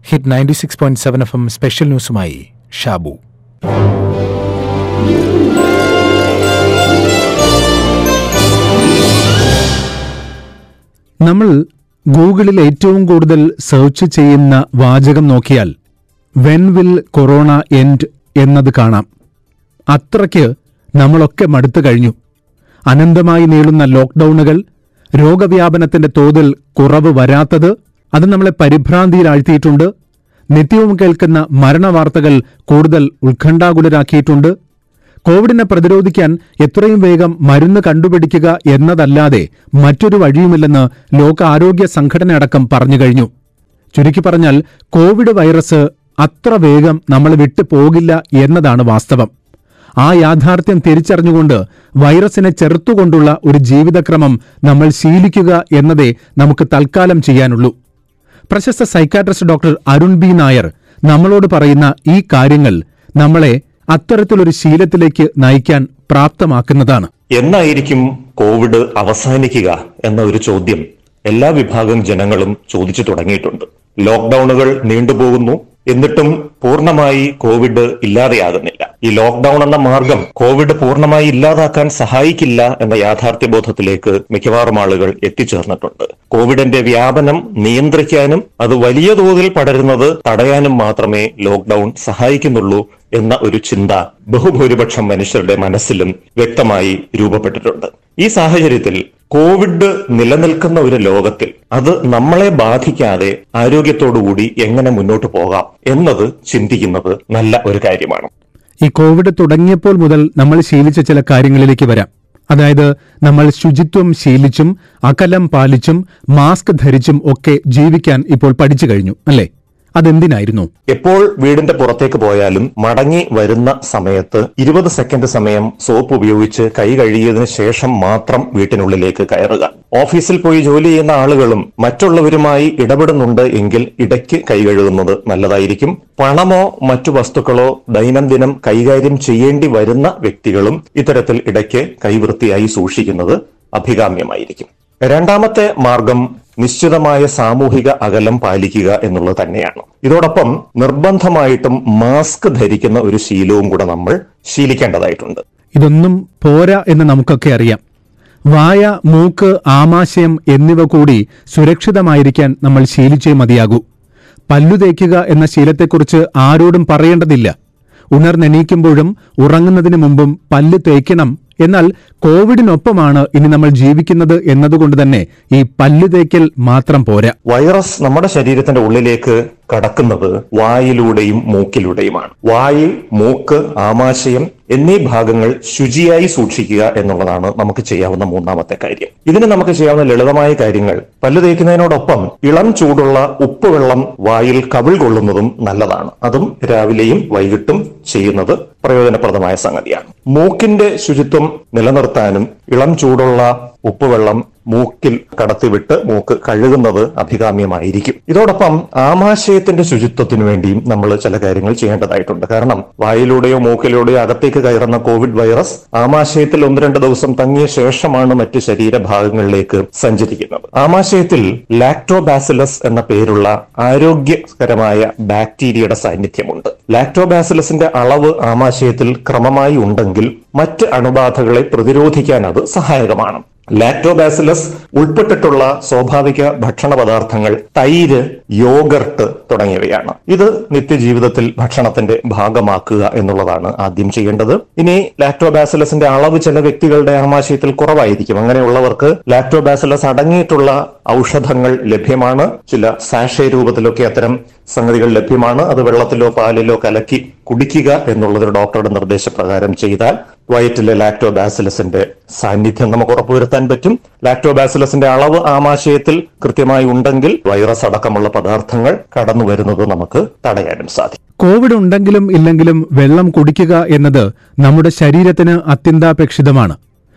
hit ninety six point seven F M special ന്യൂസുമായി ഷാബു നമ്മൾ ഗൂഗിളിൽ ഏറ്റവും കൂടുതൽ സെർച്ച് ചെയ്യുന്ന വാചകം നോക്കിയാൽ വെൻ വിൽ കൊറോണ എൻഡ് എന്നത് കാണാം അത്രയ്ക്ക് നമ്മളൊക്കെ മടുത്തു കഴിഞ്ഞു അനന്തമായി നീളുന്ന ലോക്ക്ഡൌണുകൾ രോഗവ്യാപനത്തിന്റെ തോതിൽ കുറവ് വരാത്തത് അത് നമ്മളെ പരിഭ്രാന്തിയിലാഴ്ത്തിയിട്ടുണ്ട് നിത്യവും കേൾക്കുന്ന മരണവാർത്തകൾ കൂടുതൽ ഉത്കണ്ഠാകുലരാക്കിയിട്ടുണ്ട് കോവിഡിനെ പ്രതിരോധിക്കാൻ എത്രയും വേഗം മരുന്ന് കണ്ടുപിടിക്കുക എന്നതല്ലാതെ മറ്റൊരു വഴിയുമില്ലെന്ന് ലോക ആരോഗ്യ സംഘടന അടക്കം പറഞ്ഞു കഴിഞ്ഞു ചുരുക്കി പറഞ്ഞാൽ കോവിഡ് വൈറസ് അത്ര വേഗം നമ്മൾ വിട്ടു പോകില്ല എന്നതാണ് വാസ്തവം ആ യാഥാർത്ഥ്യം തിരിച്ചറിഞ്ഞുകൊണ്ട് വൈറസിനെ ചെറുത്തുകൊണ്ടുള്ള ഒരു ജീവിതക്രമം നമ്മൾ ശീലിക്കുക എന്നതേ നമുക്ക് തൽക്കാലം ചെയ്യാനുള്ളൂ പ്രശസ്ത psychiatrist doctor Arun B Nair നമ്മളോട് പറയുന്ന ഈ കാര്യങ്ങൾ നമ്മളെ അത്തരത്തിലൊരു ശീലത്തിലേക്ക് നയിക്കാൻ പ്രാപ്തമാക്കുന്നതാണ് എന്നായിരിക്കും കോവിഡ് അവസാനിക്കുക എന്ന ഒരു ചോദ്യം എല്ലാ വിഭാഗം ജനങ്ങളും ചോദിച്ചു തുടങ്ങിയിട്ടുണ്ട് ലോക്ക്ഡൌണുകൾ നീണ്ടുപോകുന്നു എന്നിട്ടും പൂർണ്ണമായി കോവിഡ് ഇല്ലാതെയാകുന്നില്ല ഈ ലോക്ക്ഡൌൺ എന്ന മാർഗം കോവിഡ് പൂർണ്ണമായി ഇല്ലാതാക്കാൻ സഹായിക്കില്ല എന്ന യാഥാർത്ഥ്യബോധത്തിലേക്ക് മിക്കവാറും ആളുകൾ എത്തിച്ചേർന്നിട്ടുണ്ട് കോവിഡിന്റെ വ്യാപനം നിയന്ത്രിക്കാനും അത് വലിയ തോതിൽ പടരുന്നത് തടയാനും മാത്രമേ ലോക്ക്ഡൌൺ സഹായിക്കുന്നുള്ളൂ എന്ന ഒരു ചിന്ത ബഹുഭൂരിപക്ഷം മനുഷ്യരുടെ മനസ്സിലും വ്യക്തമായി രൂപപ്പെട്ടിട്ടുണ്ട് ഈ സാഹചര്യത്തിൽ കോവിഡ് നിലനിൽക്കുന്ന ഒരു ലോകത്തിൽ അത് നമ്മളെ ബാധിക്കാതെ ആരോഗ്യത്തോടുകൂടി എങ്ങനെ മുന്നോട്ട് പോകാം എന്നത് ചിന്തിക്കുന്നത് നല്ല ഒരു കാര്യമാണ് ഈ കോവിഡ് തുടങ്ങിയപ്പോൾ മുതൽ നമ്മൾ ശീലിച്ച ചില കാര്യങ്ങളിലേക്ക് വരാം അതായത് നമ്മൾ ശുചിത്വം ശീലിച്ചും അകലം പാലിച്ചും മാസ്ക് ധരിച്ചും ഒക്കെ ജീവിക്കാൻ ഇപ്പോൾ പഠിച്ചു കഴിഞ്ഞു അല്ലേ അതെന്തിനായിരുന്നു എപ്പോൾ വീടിന്റെ പുറത്തേക്ക് പോയാലും മടങ്ങി വരുന്ന സമയത്ത് ഇരുപത് സെക്കൻഡ് സമയം സോപ്പ് ഉപയോഗിച്ച് കൈ കഴുകിയതിനു ശേഷം മാത്രം വീട്ടിനുള്ളിലേക്ക് കയറുക ഓഫീസിൽ പോയി ജോലി ചെയ്യുന്ന ആളുകളും മറ്റുള്ളവരുമായി ഇടപെടുന്നുണ്ട് എങ്കിൽ ഇടയ്ക്ക് കൈ കഴുകുന്നത് നല്ലതായിരിക്കും പണമോ മറ്റു വസ്തുക്കളോ ദൈനംദിനം കൈകാര്യം ചെയ്യേണ്ടി വരുന്ന വ്യക്തികളും ഇത്തരത്തിൽ ഇടയ്ക്ക് കൈവൃത്തിയായി സൂക്ഷിക്കുന്നത് അഭികാമ്യമായിരിക്കും രണ്ടാമത്തെ മാർഗം നിശ്ചിതമായ സാമൂഹിക അകലം പാലിക്കുക എന്നുള്ളത് തന്നെയാണ് ഇതോടൊപ്പം നിർബന്ധമായിട്ടും മാസ്ക് ധരിക്കുന്ന ഒരു ശീലവും കൂടെ നമ്മൾ ശീലിക്കേണ്ടതായിട്ടുണ്ട് ഇതൊന്നും പോരാ എന്ന് നമുക്കൊക്കെ അറിയാം വായ മൂക്ക് ആമാശയം എന്നിവ കൂടി സുരക്ഷിതമായിരിക്കാൻ നമ്മൾ ശീലിച്ചേ മതിയാകൂ പല്ലു തേക്കുക എന്ന ശീലത്തെക്കുറിച്ച് ആരോടും പറയേണ്ടതില്ല ഉണർന്നെണീക്കുമ്പോഴും ഉറങ്ങുന്നതിന് മുമ്പും പല്ല് തേക്കണം എന്നാൽ കോവിഡിനൊപ്പമാണ് ഇനി നമ്മൾ ജീവിക്കുന്നത് എന്നതുകൊണ്ട് തന്നെ ഈ പല്ല് തേക്കൽ മാത്രം പോരാ വൈറസ് നമ്മുടെ ശരീരത്തിന്റെ ഉള്ളിലേക്ക് കടക്കുന്നത് വായിലൂടെയും മൂക്കിലൂടെയുമാണ് വായിൽ മൂക്ക് ആമാശയം എന്നീ ഭാഗങ്ങൾ ശുചിയായി സൂക്ഷിക്കുക എന്നുള്ളതാണ് നമുക്ക് ചെയ്യാവുന്ന മൂന്നാമത്തെ കാര്യം ഇതിന് നമുക്ക് ചെയ്യാവുന്ന ലളിതമായ കാര്യങ്ങൾ പല്ല് തേക്കുന്നതിനോടൊപ്പം ഇളം ചൂടുള്ള ഉപ്പുവെള്ളം വായിൽ കവിൾ കൊള്ളുന്നതും നല്ലതാണ് അതും രാവിലെയും വൈകിട്ടും ചെയ്യുന്നത് പ്രയോജനപ്രദമായ സംഗതിയാണ് മൂക്കിന്റെ ശുചിത്വം നിലനിർത്താനും ഇളം ചൂടുള്ള ഉപ്പുവെള്ളം മൂക്കിൽ കടത്തിവിട്ട് മൂക്ക് കഴുകുന്നത് അഭികാമ്യമായിരിക്കും ഇതോടൊപ്പം ആമാശയത്തിന്റെ ശുചിത്വത്തിനു വേണ്ടിയും നമ്മൾ ചില കാര്യങ്ങൾ ചെയ്യേണ്ടതായിട്ടുണ്ട് കാരണം വായിലൂടെയോ മൂക്കിലൂടെയോ അകത്തേക്ക് കയറുന്ന കോവിഡ് വൈറസ് ആമാശയത്തിൽ ഒന്ന് രണ്ട് ദിവസം തങ്ങിയ ശേഷമാണ് മറ്റ് ശരീരഭാഗങ്ങളിലേക്ക് സഞ്ചരിക്കുന്നത് ആമാശയത്തിൽ ലാക്ടോബാസിലസ് എന്ന പേരുള്ള ആരോഗ്യകരമായ ബാക്ടീരിയയുടെ സാന്നിധ്യമുണ്ട് ലാക്ടോബാസിലസിന്റെ അളവ് ആമാശയത്തിൽ ക്രമമായി ഉണ്ടെങ്കിൽ മറ്റ് അണുബാധകളെ പ്രതിരോധിക്കാൻ അത് സഹായകമാണ് ലാക്ടോബാസിലസ് ഉൾപ്പെട്ടിട്ടുള്ള സ്വാഭാവിക ഭക്ഷണ പദാർത്ഥങ്ങൾ തൈര് യോഗർട്ട് തുടങ്ങിയവയാണ് ഇത് നിത്യജീവിതത്തിൽ ഭക്ഷണത്തിന്റെ ഭാഗമാക്കുക എന്നുള്ളതാണ് ആദ്യം ചെയ്യേണ്ടത് ഇനി ലാക്ടോബാസിലസിന്റെ അളവ് ചില വ്യക്തികളുടെ ആമാശയത്തിൽ കുറവായിരിക്കും അങ്ങനെയുള്ളവർക്ക് ലാക്ടോബാസിലസ് അടങ്ങിയിട്ടുള്ള ഔഷധങ്ങൾ ലഭ്യമാണ് ചില സാഷേ രൂപത്തിലൊക്കെ അത്തരം സംഗതികൾ ലഭ്യമാണ് അത് വെള്ളത്തിലോ പാലിലോ കലക്കി കുടിക്കുക എന്നുള്ളത് ഡോക്ടറുടെ നിർദ്ദേശപ്രകാരം ചെയ്താൽ വയറ്റിലെ ലാക്ടോബാസിലസിന്റെ സാന്നിധ്യം നമുക്ക് ഉറപ്പുവരുത്താൻ പറ്റും ലാക്ടോബാസിലസിന്റെ അളവ് ആമാശയത്തിൽ കൃത്യമായി ഉണ്ടെങ്കിൽ വൈറസ് അടക്കമുള്ള പദാർത്ഥങ്ങൾ കടന്നു വരുന്നത് നമുക്ക് തടയാനും സാധിക്കും കോവിഡ് ഉണ്ടെങ്കിലും ഇല്ലെങ്കിലും വെള്ളം കുടിക്കുക എന്നത് നമ്മുടെ ശരീരത്തിന് അത്യന്താപേക്ഷിതമാണ്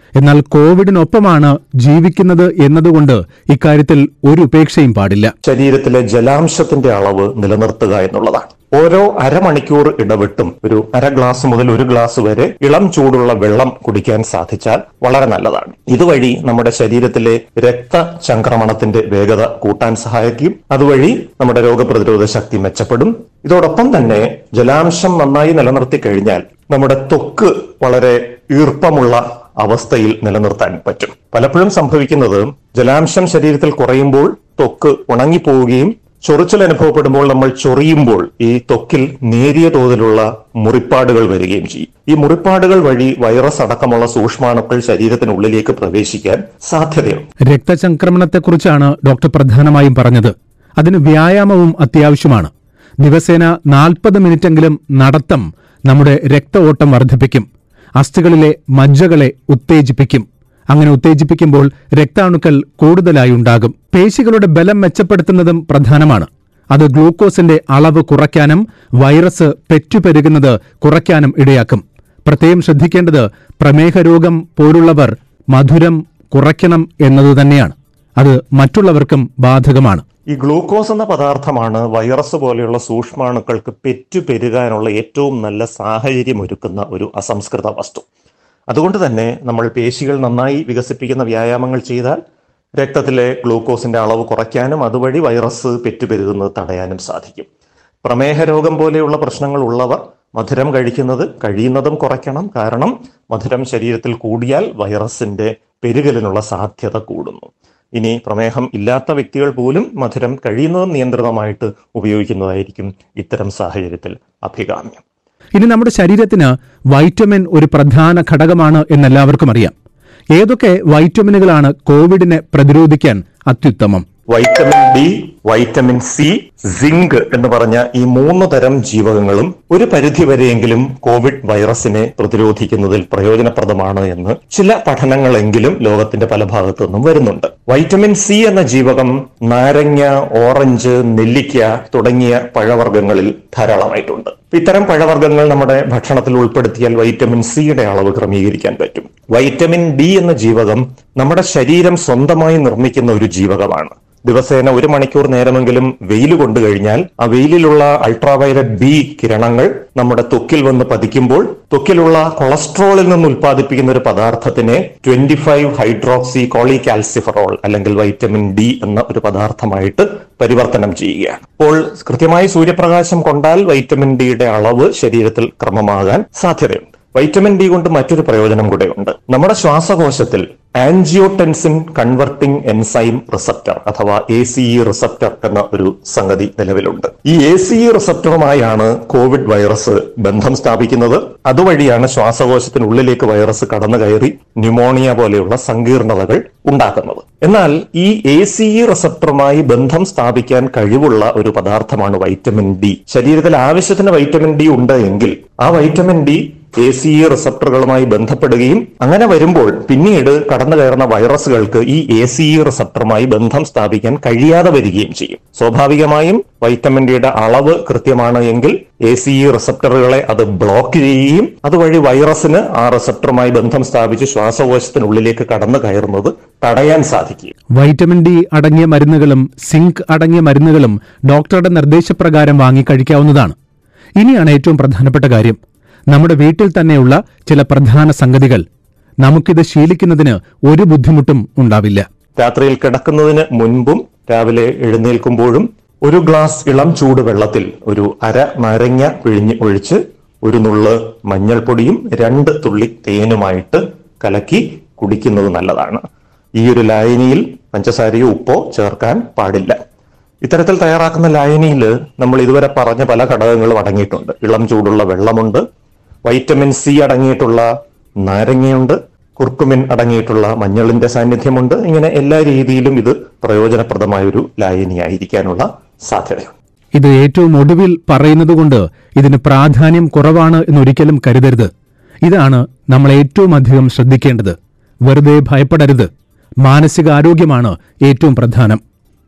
എന്നാൽ കോവിഡിനൊപ്പമാണ് ജീവിക്കുന്നത് എന്നതുകൊണ്ട് ഇക്കാര്യത്തിൽ ഒരു ഉപേക്ഷയും പാടില്ല ശരീരത്തിലെ ജലാംശത്തിന്റെ അളവ് നിലനിർത്തുക എന്നുള്ളതാണ് ഓരോ അരമണിക്കൂർ ഇടവിട്ടും ഒരു അര ഗ്ലാസ് മുതൽ ഒരു ഗ്ലാസ് വരെ ഇളം ചൂടുള്ള വെള്ളം കുടിക്കാൻ സാധിച്ചാൽ വളരെ നല്ലതാണ് ഇതുവഴി നമ്മുടെ ശരീരത്തിലെ രക്തചംക്രമണത്തിന്റെ വേഗത കൂട്ടാൻ സഹായിക്കും അതുവഴി നമ്മുടെ രോഗപ്രതിരോധ ശക്തി മെച്ചപ്പെടും ഇതോടൊപ്പം തന്നെ ജലാംശം നന്നായി നിലനിർത്തി കഴിഞ്ഞാൽ നമ്മുടെ ത്വക്ക് വളരെ ഈർപ്പമുള്ള അവസ്ഥയിൽ നിലനിർത്താൻ പറ്റും പലപ്പോഴും സംഭവിക്കുന്നത് ജലാംശം ശരീരത്തിൽ കുറയുമ്പോൾ ത്വക്ക് ഉണങ്ങിപ്പോവുകയും ചൊറിച്ചൽ അനുഭവപ്പെടുമ്പോൾ നമ്മൾ ചൊറിയുമ്പോൾ ഈ ത്വക്കിൽ നേരിയ തോതിലുള്ള മുറിപ്പാടുകൾ വരികയും ചെയ്യും ഈ മുറിപ്പാടുകൾ വഴി വൈറസ് അടക്കമുള്ള സൂക്ഷ്മാണുക്കൾ ശരീരത്തിനുള്ളിലേക്ക് പ്രവേശിക്കാൻ സാധ്യതയുണ്ട് രക്തചംക്രമണത്തെക്കുറിച്ചാണ് ഡോക്ടർ പ്രധാനമായും പറഞ്ഞത് അതിന് വ്യായാമവും അത്യാവശ്യമാണ് ദിവസേന നാൽപ്പത് മിനിറ്റെങ്കിലും നടത്തം നമ്മുടെ രക്ത ഓട്ടം വർദ്ധിപ്പിക്കും അസ്ഥികളിലെ മജ്ജകളെ ഉത്തേജിപ്പിക്കും അങ്ങനെ ഉത്തേജിപ്പിക്കുമ്പോൾ രക്താണുക്കൾ കൂടുതലായി ഉണ്ടാകും പേശികളുടെ ബലം മെച്ചപ്പെടുത്തുന്നതും പ്രധാനമാണ് അത് ഗ്ലൂക്കോസിന്റെ അളവ് കുറയ്ക്കാനും വൈറസ് പെറ്റുപെരുകുന്നത് കുറയ്ക്കാനും ഇടയാക്കും പ്രത്യേകം ശ്രദ്ധിക്കേണ്ടത് പ്രമേഹ രോഗം പോലുള്ളവർ മധുരം കുറയ്ക്കണം എന്നതുതന്നെയാണ് അത് മറ്റുള്ളവർക്കും ബാധകമാണ് ഈ ഗ്ലൂക്കോസ് എന്ന പദാർത്ഥമാണ് വൈറസ് പോലെയുള്ള സൂക്ഷ്മാണുക്കൾക്ക് പെറ്റു പെരുകാനുള്ള ഏറ്റവും നല്ല സാഹചര്യം ഒരുക്കുന്ന ഒരു അസംസ്കൃത വസ്തു അതുകൊണ്ട് തന്നെ നമ്മൾ പേശികൾ നന്നായി വികസിപ്പിക്കുന്ന വ്യായാമങ്ങൾ ചെയ്താൽ രക്തത്തിലെ ഗ്ലൂക്കോസിന്റെ അളവ് കുറയ്ക്കാനും അതുവഴി വൈറസ് പെറ്റുപെരുകുന്നത് തടയാനും സാധിക്കും പ്രമേഹ രോഗം പോലെയുള്ള പ്രശ്നങ്ങൾ ഉള്ളവർ മധുരം കഴിക്കുന്നത് കഴിയുന്നതും കുറയ്ക്കണം കാരണം മധുരം ശരീരത്തിൽ കൂടിയാൽ വൈറസിന്റെ പെരുകലിനുള്ള സാധ്യത കൂടുന്നു ഇനി പ്രമേഹം ഇല്ലാത്ത വ്യക്തികൾ പോലും മധുരം കഴിയുന്നതും നിയന്ത്രിതമായിട്ട് ഉപയോഗിക്കുന്നതായിരിക്കും ഇത്തരം സാഹചര്യത്തിൽ അഭികാമ്യം ഇനി നമ്മുടെ ശരീരത്തിന് വൈറ്റമിൻ ഒരു പ്രധാന ഘടകമാണ് എന്നെല്ലാവർക്കും അറിയാം ഏതൊക്കെ വൈറ്റമിനുകളാണ് കോവിഡിനെ പ്രതിരോധിക്കാൻ അത്യുത്തമം vitamin D vitamin C zinc എന്ന് പറഞ്ഞ ഈ മൂന്ന് തരം ജീവകങ്ങളും ഒരു പരിധിവരെയെങ്കിലും കോവിഡ് വൈറസിനെ പ്രതിരോധിക്കുന്നതിൽ പ്രയോജനപ്രദമാണ് എന്ന് ചില പഠനങ്ങളെങ്കിലും ലോകത്തിന്റെ പല ഭാഗത്തു നിന്നും വരുന്നുണ്ട് വൈറ്റമിൻ സി എന്ന ജീവകം നാരങ്ങ ഓറഞ്ച് നെല്ലിക്ക തുടങ്ങിയ പഴവർഗ്ഗങ്ങളിൽ ധാരാളമായിട്ടുണ്ട് ഇത്തരം പഴവർഗ്ഗങ്ങൾ നമ്മുടെ ഭക്ഷണത്തിൽ ഉൾപ്പെടുത്തിയാൽ വൈറ്റമിൻ സിയുടെ അളവ് ക്രമീകരിക്കാൻ പറ്റും വൈറ്റമിൻ ഡി എന്ന ജീവകം നമ്മുടെ ശരീരം സ്വന്തമായി നിർമ്മിക്കുന്ന ഒരു ജീവകമാണ് ദിവസേന ഒരു മണിക്കൂർ നേരമെങ്കിലും വെയിൽ കൊണ്ടു കഴിഞ്ഞാൽ ആ വെയിലിലുള്ള അൾട്രാവയലറ്റ് ബി കിരണങ്ങൾ നമ്മുടെ ത്വക്കിൽ വന്ന് പതിക്കുമ്പോൾ ത്വക്കിലുള്ള കൊളസ്ട്രോളിൽ നിന്ന് ഉൽപ്പാദിപ്പിക്കുന്ന ഒരു പദാർത്ഥത്തിനെ ട്വന്റി ഫൈവ് ഹൈഡ്രോക്സി കോളികാൽസിഫറോൾ അല്ലെങ്കിൽ വൈറ്റമിൻ ഡി എന്ന ഒരു പദാർത്ഥമായിട്ട് പരിവർത്തനം ചെയ്യുകയാണ് അപ്പോൾ കൃത്യമായി സൂര്യപ്രകാശം കൊണ്ടാൽ വൈറ്റമിൻ ഡിയുടെ അളവ് ശരീരത്തിൽ ക്രമമാകാൻ സാധ്യതയുണ്ട് വൈറ്റമിൻ ഡി കൊണ്ട് മറ്റൊരു പ്രയോജനം കൂടെയുണ്ട് നമ്മുടെ ശ്വാസകോശത്തിൽ ആൻജിയോടെൻസിൻ കൺവർട്ടിംഗ് എൻസൈം റിസപ്റ്റർ അഥവാ എ സി ഇ റിസപ്റ്റർ എന്ന ഒരു സംഗതി നിലവിലുണ്ട് ഈ എ സി ഇ റിസപ്റ്ററുമായാണ് കോവിഡ് വൈറസ് ബന്ധം സ്ഥാപിക്കുന്നത് അതുവഴിയാണ് ശ്വാസകോശത്തിനുള്ളിലേക്ക് വൈറസ് കടന്നു കയറി ന്യൂമോണിയ പോലെയുള്ള സങ്കീർണതകൾ ഉണ്ടാക്കുന്നത് എന്നാൽ ഈ എ സി ഇ റിസപ്റ്ററുമായി ബന്ധം സ്ഥാപിക്കാൻ കഴിവുള്ള ഒരു പദാർത്ഥമാണ് വൈറ്റമിൻ ഡി ശരീരത്തിൽ ആവശ്യത്തിന് വൈറ്റമിൻ ഡി ഉണ്ട് എങ്കിൽ ആ vitamin D A C E റിസപ്റ്ററുകളുമായി ബന്ധപ്പെടുകയും അങ്ങനെ വരുമ്പോൾ പിന്നീട് കടന്നു കയറുന്ന വൈറസുകൾക്ക് ഈ എ സി ഇ റിസപ്റ്ററുമായി ബന്ധം സ്ഥാപിക്കാൻ കഴിയാതെ വരികയും ചെയ്യും സ്വാഭാവികമായും വൈറ്റമിൻ ഡിയുടെ അളവ് കൃത്യമാണ് എങ്കിൽ എ സി ഇ റിസപ്റ്ററുകളെ അത് ബ്ലോക്ക് ചെയ്യുകയും അതുവഴി വൈറസിന് ആ റിസപ്റ്ററുമായി ബന്ധം സ്ഥാപിച്ച് ശ്വാസകോശത്തിനുള്ളിലേക്ക് കടന്നു കയറുന്നത് തടയാൻ സാധിക്കും വൈറ്റമിൻ ഡി അടങ്ങിയ മരുന്നുകളും സിങ്ക് അടങ്ങിയ മരുന്നുകളും ഡോക്ടറുടെ നിർദ്ദേശപ്രകാരം വാങ്ങി കഴിക്കാവുന്നതാണ് ഇനിയാണ് ഏറ്റവും പ്രധാനപ്പെട്ട കാര്യം നമ്മുടെ വീട്ടിൽ തന്നെയുള്ള ചില പ്രധാന സംഗതികൾ നമുക്കിത് ശീലിക്കുന്നതിന് ഒരു ബുദ്ധിമുട്ടും ഉണ്ടാവില്ല രാത്രിയിൽ കിടക്കുന്നതിന് മുൻപും രാവിലെ എഴുന്നേൽക്കുമ്പോഴും ഒരു ഗ്ലാസ് ഇളം ചൂട് വെള്ളത്തിൽ ഒരു അര നാരങ്ങ പിഴിഞ്ഞ് ഒഴിച്ച് ഒരു നുള്ള് മഞ്ഞൾപ്പൊടിയും രണ്ട് തുള്ളി തേനുമായിട്ട് കലക്കി കുടിക്കുന്നത് നല്ലതാണ് ഈ ഒരു ലായനിയിൽ പഞ്ചസാരയോ ഉപ്പോ ചേർക്കാൻ പാടില്ല ഇത്തരത്തിൽ തയ്യാറാക്കുന്ന ലായനിയിൽ നമ്മൾ ഇതുവരെ പറഞ്ഞ പല ഘടകങ്ങളും അടങ്ങിയിട്ടുണ്ട് ഇളം ചൂടുള്ള വെള്ളമുണ്ട് വൈറ്റമിൻ സി അടങ്ങിയിട്ടുള്ള നാരങ്ങയുണ്ട് കുർക്കുമിൻ അടങ്ങിയിട്ടുള്ള മഞ്ഞളിന്റെ സാന്നിധ്യമുണ്ട് ഇങ്ങനെ എല്ലാ രീതിയിലും ഇത് പ്രയോജനപ്രദമായ ഒരു ലായനിയായിരിക്കാനുള്ള സാധ്യതയുണ്ട് ഇത് ഏറ്റവും ഒടുവിൽ പറയുന്നതുകൊണ്ട് ഇതിന് പ്രാധാന്യം കുറവാണ് എന്നൊരിക്കലും കരുതരുത് ഇതാണ് നമ്മൾ ഏറ്റവും അധികം ശ്രദ്ധിക്കേണ്ടത് വെറുതെ ഭയപ്പെടരുത് മാനസികാരോഗ്യമാണ് ഏറ്റവും പ്രധാനം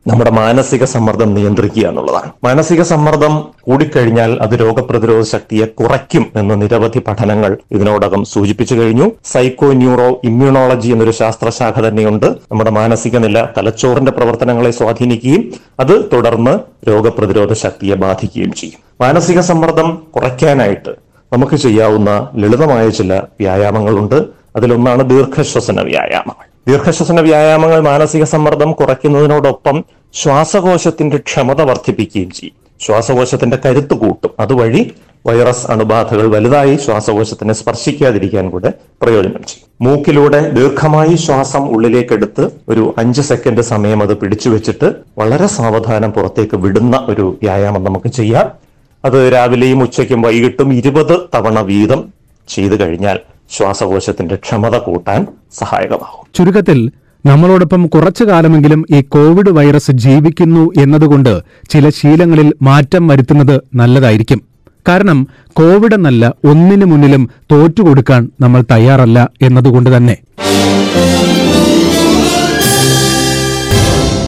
നമ്മുടെ മാനസിക സമ്മർദ്ദം നിയന്ത്രിക്കുക എന്നുള്ളതാണ് മാനസിക സമ്മർദ്ദം കൂടിക്കഴിഞ്ഞാൽ അത് രോഗപ്രതിരോധ ശക്തിയെ കുറയ്ക്കും എന്ന് നിരവധി പഠനങ്ങൾ ഇതിനോടകം സൂചിപ്പിച്ചു കഴിഞ്ഞു സൈക്കോ ന്യൂറോ ഇമ്മ്യൂണോളജി എന്നൊരു ശാസ്ത്രശാഖ തന്നെയുണ്ട് നമ്മുടെ മാനസിക നില തലച്ചോറിന്റെ പ്രവർത്തനങ്ങളെ സ്വാധീനിക്കുകയും അത് തുടർന്ന് രോഗപ്രതിരോധ ശക്തിയെ ബാധിക്കുകയും ചെയ്യും മാനസിക സമ്മർദ്ദം കുറയ്ക്കാനായിട്ട് നമുക്ക് ചെയ്യാവുന്ന ലളിതമായ ചില വ്യായാമങ്ങളുണ്ട് അതിലൊന്നാണ് ദീർഘശ്വസന വ്യായാമങ്ങൾ ദീർഘശ്വസന വ്യായാമങ്ങൾ മാനസിക സമ്മർദ്ദം കുറയ്ക്കുന്നതിനോടൊപ്പം ശ്വാസകോശത്തിന്റെ ക്ഷമത വർദ്ധിപ്പിക്കുകയും ചെയ്യും ശ്വാസകോശത്തിന്റെ കരുത്ത് കൂട്ടും അതുവഴി വൈറസ് അണുബാധകൾ വലുതായി ശ്വാസകോശത്തിനെ സ്പർശിക്കാതിരിക്കാൻ കൂടെ പ്രയോജനം ചെയ്യും മൂക്കിലൂടെ ദീർഘമായി ശ്വാസം ഉള്ളിലേക്കെടുത്ത് ഒരു അഞ്ച് സെക്കൻഡ് സമയം അത് പിടിച്ചു വെച്ചിട്ട് വളരെ സാവധാനം പുറത്തേക്ക് വിടുന്ന ഒരു വ്യായാമം നമുക്ക് ചെയ്യാം അത് രാവിലെയും ഉച്ചയ്ക്കും വൈകിട്ടും ഇരുപത് തവണ വീതം ചെയ്തു കഴിഞ്ഞാൽ ശ്വാസകോശത്തിന്റെ ക്ഷമത കൂട്ടാൻ സഹായകമാകും ചുരുക്കത്തിൽ നമ്മളോടൊപ്പം കുറച്ചു കാലമെങ്കിലും ഈ കോവിഡ് വൈറസ് ജീവിക്കുന്നു എന്നതുകൊണ്ട് ചില ശീലങ്ങളിൽ മാറ്റം വരുത്തുന്നത് നല്ലതായിരിക്കും കാരണം കോവിഡ് എന്നല്ല ഒന്നിനു മുന്നിലും തോറ്റുകൊടുക്കാൻ നമ്മൾ തയ്യാറല്ല എന്നതുകൊണ്ട് തന്നെ